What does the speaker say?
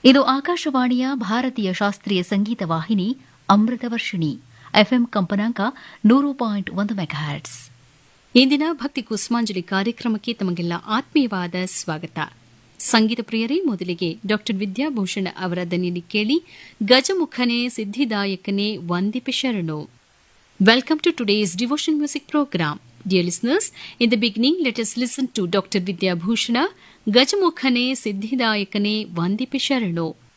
ಇದು ಆಕಾಶವಾಣಿಯ ಭಾರತೀಯ ಶಾಸ್ತ್ರೀಯ ಸಂಗೀತ ವಾಹಿನಿ ಅಮೃತ ವರ್ಷಿಣಿ ಎಫ್ಎಂ ಕಂಪನಾಂಕ ನೂರು ಪಾಯಿಂಟ್ ಒಂದು ಮೆಗಾಹರ್ಟ್ಸ್ ಇಂದಿನ ಭಕ್ತಿ ಕುಸುಮಾಂಜಲಿ ಕಾರ್ಯಕ್ರಮಕ್ಕೆ ತಮಗೆಲ್ಲ ಆತ್ಮೀಯವಾದ ಸ್ವಾಗತ ಸಂಗೀತ ಪ್ರಿಯರೇ ಮೊದಲಿಗೆ ಡಾ ವಿದ್ಯಾಭೂಷಣ ಅವರ ದನಿಯಲ್ಲಿ ಕೇಳಿ ಗಜಮುಖನೇ ಸಿದ್ಧಿದಾಯಕನೇ ವಂದಿಪೆ ಶರಣು Welcome to today's devotion music program. Dear listeners, in the beginning, let us listen to Dr. Vidya Bhushana, Gajamukhane Siddhidayakane Vandipe Sharano,